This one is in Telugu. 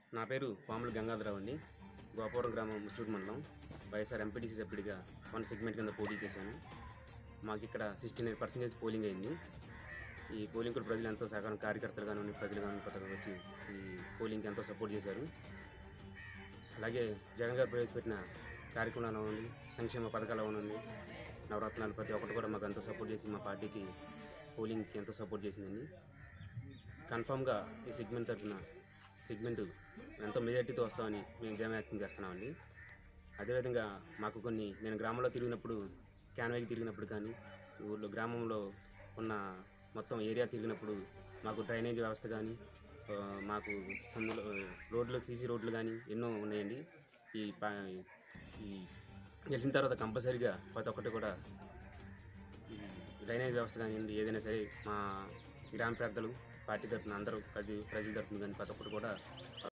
నా పేరు పాముల గంగాధరరావు అండి గోపవరం గ్రామం ముసూరు మండలం వైఎస్ఆర్ ఎంపీటీసీ సభ్యుడిగా వన్ సెగ్మెంట్ కింద పోటీ చేశాను మాకు ఇక్కడ సిక్స్టీ నైన్ పర్సెంటేజ్ పోలింగ్ అయింది ఈ పోలింగ్ కూడా ప్రజలు ఎంతో సహకారం కార్యకర్తలు కానీ ప్రజలు కానీ కొత్తగా వచ్చి ఈ పోలింగ్కి ఎంతో సపోర్ట్ చేశారు అలాగే జగన్ గారు ప్రవేశపెట్టిన కార్యక్రమాలు అవనండి సంక్షేమ పథకాలు అవనండి నవరత్నాలు ప్రతి ఒక్కటి కూడా మాకు ఎంతో సపోర్ట్ చేసి మా పార్టీకి పోలింగ్కి ఎంతో సపోర్ట్ చేసిందండి కన్ఫామ్గా ఈ సెగ్మెంట్ తరఫున సెగ్మెంట్ ఎంతో మెజార్టీతో వస్తామని మేము ధైర్యం వ్యక్తం చేస్తున్నామండి అదేవిధంగా మాకు కొన్ని నేను గ్రామంలో తిరిగినప్పుడు క్యాన్వాకి తిరిగినప్పుడు కానీ ఊళ్ళో గ్రామంలో ఉన్న మొత్తం ఏరియా తిరిగినప్పుడు మాకు డ్రైనేజ్ వ్యవస్థ కానీ ఆ, మాకు సందులో రోడ్లు సీసీ రోడ్లు కానీ ఎన్నో ఉన్నాయండి ఈ పా- ఈ గెలిచిన తర్వాత కంపల్సరీగా ప్రతి ఒక్కటి కూడా ఈ డ్రైనేజ్ వ్యవస్థ కానివ్వండి ఏదైనా సరే మా గ్రామ పెద్దలు పార్టీ తరఫున అందరూ ప్రజలు ప్రజల తరఫున కానీ ప్రతి ఒక్కరు కూడా